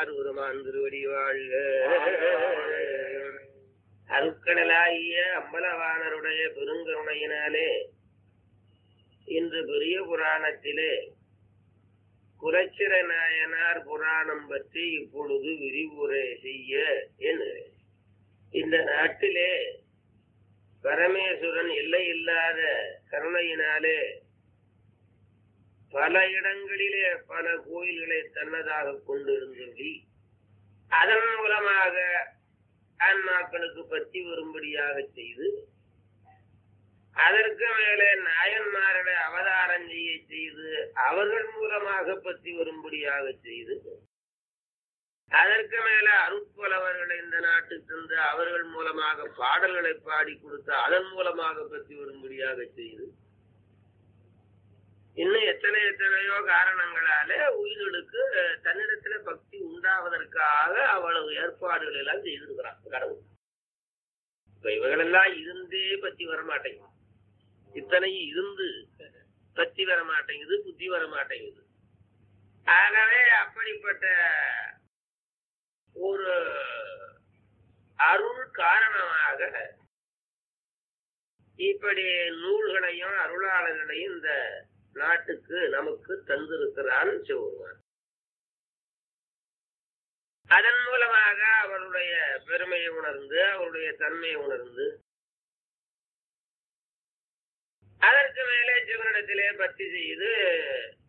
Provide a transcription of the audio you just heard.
எம்பெருமானார் உருமான் திருவடி வாழ்க அருக்கடலாகிய அம்பலவானருடைய பெருங்கருணையினாலே இன்று பெரிய புராணத்திலே குலச்சிர நாயனார் புராணம் பற்றி இப்பொழுது விரிவுரை செய்ய எண்ணுகிறேன் இந்த நாட்டிலே பரமேஸ்வரன் எல்லை இல்லாத கருணையினாலே பல இடங்களிலே பல கோயில்களை தன்னதாக கொண்டிருந்தபடி அதன் மூலமாக ஆன்மாக்களுக்கு பற்றி வரும்படியாக செய்து அதற்கு மேலே நாயன்மார்களை அவதாரம் செய்ய செய்து அவர்கள் மூலமாக பற்றி வரும்படியாக செய்து அதற்கு மேல அருட்புலவர்களை இந்த நாட்டுக்கு தந்து அவர்கள் மூலமாக பாடல்களை பாடி கொடுத்து அதன் மூலமாக பற்றி வரும்படியாக செய்து இன்னும் எத்தனை எத்தனையோ காரணங்களாலே உயிர்களுக்கு தன்னிடத்துல பக்தி உண்டாவதற்காக அவ்வளவு ஏற்பாடுகள் எல்லாம் செய்திருக்கிறான் கடவுள் இப்ப இவங்களெல்லாம் இருந்தே பத்தி வர மாட்டேங்குது இத்தனையும் இருந்து பத்தி வர மாட்டேங்குது புத்தி வர மாட்டேங்குது ஆகவே அப்படிப்பட்ட ஒரு அருள் காரணமாக இப்படி நூல்களையும் அருளாளர்களையும் இந்த நாட்டுக்கு நமக்கு தந்திருக்கிறான் சிவருமான் அதன் மூலமாக அவருடைய பெருமையை உணர்ந்து அவருடைய தன்மையை உணர்ந்து அதற்கு மேலே சிவனிடத்திலே பக்தி செய்து